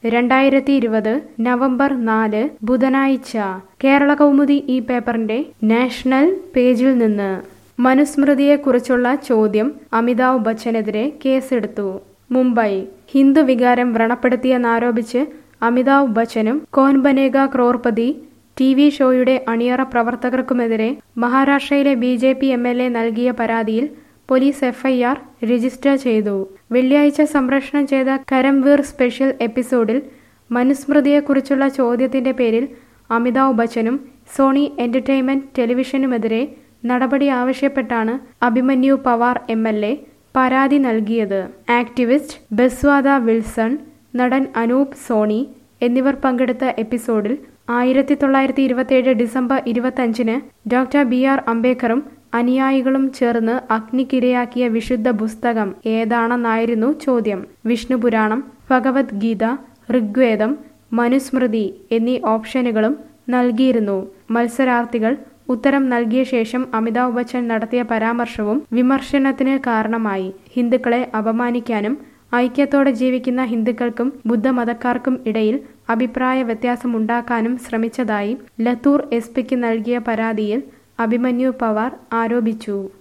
രണ്ടായിരത്തി ഇരുപത് നവംബർ നാല് ബുധനാഴ്ച കേരള കൗമുദി ഈ പേപ്പറിന്റെ നാഷണൽ പേജിൽ നിന്ന് മനുസ്മൃതിയെക്കുറിച്ചുള്ള ചോദ്യം അമിതാഭ് ബച്ചനെതിരെ കേസെടുത്തു മുംബൈ ഹിന്ദു വികാരം വ്രണപ്പെടുത്തിയെന്നാരോപിച്ച് അമിതാഭ് ബച്ചനും കോൻ ബനേഗ ക്രോർപതി ടി വി ഷോയുടെ അണിയറ പ്രവർത്തകർക്കുമെതിരെ മഹാരാഷ്ട്രയിലെ BJP MLA നൽകിയ പരാതിയിൽ പോലീസ് എഫ്ഐആർ രജിസ്റ്റർ ചെയ്തു വെള്ളിയാഴ്ച സംപ്രേഷണം ചെയ്ത കരംവീർ സ്പെഷ്യൽ എപ്പിസോഡിൽ മനുസ്മൃതിയെക്കുറിച്ചുള്ള ചോദ്യത്തിന്റെ പേരിൽ അമിതാഭ് ബച്ചനും സോണി എന്റർടൈൻമെന്റ് ടെലിവിഷനുമെതിരെ നടപടി ആവശ്യപ്പെട്ടാണ് Abhimanyu Pawar MLA പരാതി നൽകിയത് ആക്ടിവിസ്റ്റ് ബസ്വാദ വിൽസൺ നടൻ അനൂപ് സോണി എന്നിവർ പങ്കെടുത്ത എപ്പിസോഡിൽ ആയിരത്തി തൊള്ളായിരത്തി ഇരുപത്തിയേഴ് ഡിസംബർ ഇരുപത്തഞ്ചിന് ഡോക്ടർ ബി ആർ അംബേദ്കറും അനുയായികളും ചേർന്ന് അഗ്നിക്കിരയാക്കിയ വിശുദ്ധ പുസ്തകം ഏതാണെന്നായിരുന്നു ചോദ്യം വിഷ്ണുപുരാണം ഭഗവത്ഗീത ഋഗ്വേദം മനുസ്മൃതി എന്നീ ഓപ്ഷനുകളും നൽകിയിരുന്നു മത്സരാർത്ഥികൾ ഉത്തരം നൽകിയ ശേഷം അമിതാഭ് ബച്ചൻ നടത്തിയ പരാമർശവും വിമർശനത്തിന് കാരണമായി ഹിന്ദുക്കളെ അപമാനിക്കാനും ഐക്യത്തോടെ ജീവിക്കുന്ന ഹിന്ദുക്കൾക്കും ബുദ്ധമതക്കാർക്കും ഇടയിൽ അഭിപ്രായ വ്യത്യാസമുണ്ടാക്കാനും ശ്രമിച്ചതായി ലത്തൂർ എസ് പിക്ക് നൽകിയ പരാതിയിൽ അഭിമന്യു പവാർ ആരോപിച്ചു